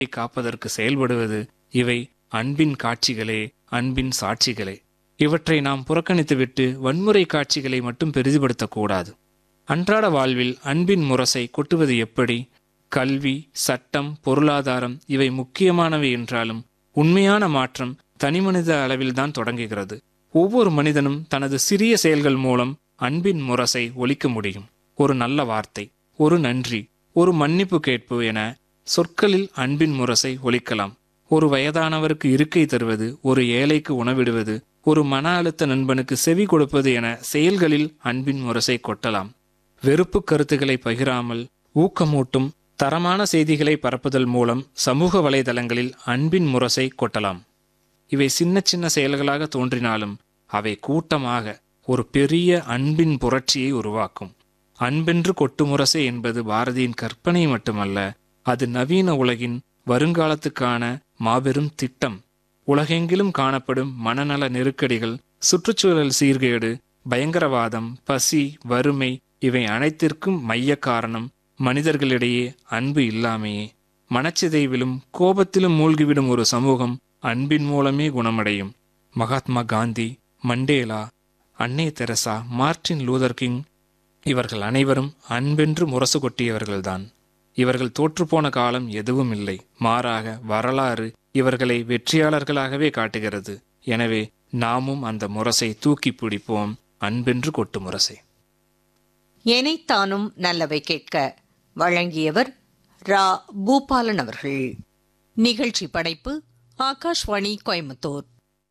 காப்பதற்கு செயல்படுவது இவை அன்பின் காட்சிகளே அன்பின் சாட்சிகளே இவற்றை நாம் புறக்கணித்துவிட்டு வன்முறை காட்சிகளை மட்டும் பெரிதுபடுத்தக்கூடாது அன்றாட வாழ்வில் அன்பின் முரசை கொட்டுவது எப்படி கல்வி சட்டம் பொருளாதாரம் இவை முக்கியமானவை என்றாலும் உண்மையான மாற்றம் தனிமனித அளவில்தான் தொடங்குகிறது ஒவ்வொரு மனிதனும் தனது சிறிய செயல்கள் மூலம் அன்பின் முரசை ஒலிக்க முடியும் ஒரு நல்ல வார்த்தை ஒரு நன்றி ஒரு மன்னிப்பு கேட்பு என சொற்களில் அன்பின் முரசை ஒலிக்கலாம் ஒரு வயதானவருக்கு இருக்கை தருவது ஒரு ஏழைக்கு உணவிடுவது ஒரு மன அழுத்த நண்பனுக்கு செவி கொடுப்பது என செயல்களில் அன்பின் முரசை கொட்டலாம் வெறுப்பு கருத்துக்களை பகிராமல் ஊக்கமூட்டும் தரமான செய்திகளை பரப்புதல் மூலம் சமூக வலைதளங்களில் அன்பின் முரசை கொட்டலாம் இவை சின்ன சின்ன செயல்களாக தோன்றினாலும் அவை கூட்டமாக ஒரு பெரிய அன்பின் புரட்சியை உருவாக்கும் அன்பென்று கொட்டு முரசை என்பது பாரதியின் கற்பனை மட்டுமல்ல அது நவீன உலகின் வருங்காலத்துக்கான மாபெரும் திட்டம் உலகெங்கிலும் காணப்படும் மனநல நெருக்கடிகள் சுற்றுச்சூழல் சீர்கேடு பயங்கரவாதம் பசி வறுமை இவை அனைத்திற்கும் மைய காரணம் மனிதர்களிடையே அன்பு இல்லாமையே மனச்சிதைவிலும் கோபத்திலும் மூழ்கிவிடும் ஒரு சமூகம் அன்பின் மூலமே குணமடையும் மகாத்மா காந்தி மண்டேலா அன்னை தெரசா மார்டின் லூதர் கிங் இவர்கள் அனைவரும் அன்பென்று முரசு கொட்டியவர்கள்தான் இவர்கள் தோற்றுப்போன காலம் எதுவும் இல்லை மாறாக வரலாறு இவர்களை வெற்றியாளர்களாகவே காட்டுகிறது எனவே நாமும் அந்த முரசை தூக்கி பிடிப்போம் அன்பென்று கொட்டு முரசை எனைத்தானும் நல்லவை கேட்க வழங்கியவர் ரா பூபாலன் அவர்கள் நிகழ்ச்சி படைப்பு ஆகாஷ்வாணி கோயம்புத்தூர்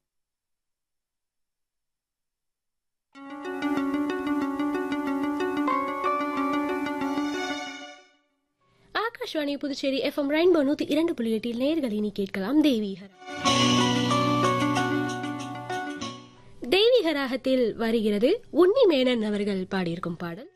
ஆகாஷ்வாணி புதுச்சேரி எஃப்எம் ரெயின்போ நூத்தி இரண்டு புள்ளி எட்டில் நேர்களை நீ கேட்கலாம் தெய்வீகர் தெய்வீக ராகத்தில் வருகிறது உன்னி மேனன் அவர்கள் பாடியிருக்கும் பாடல்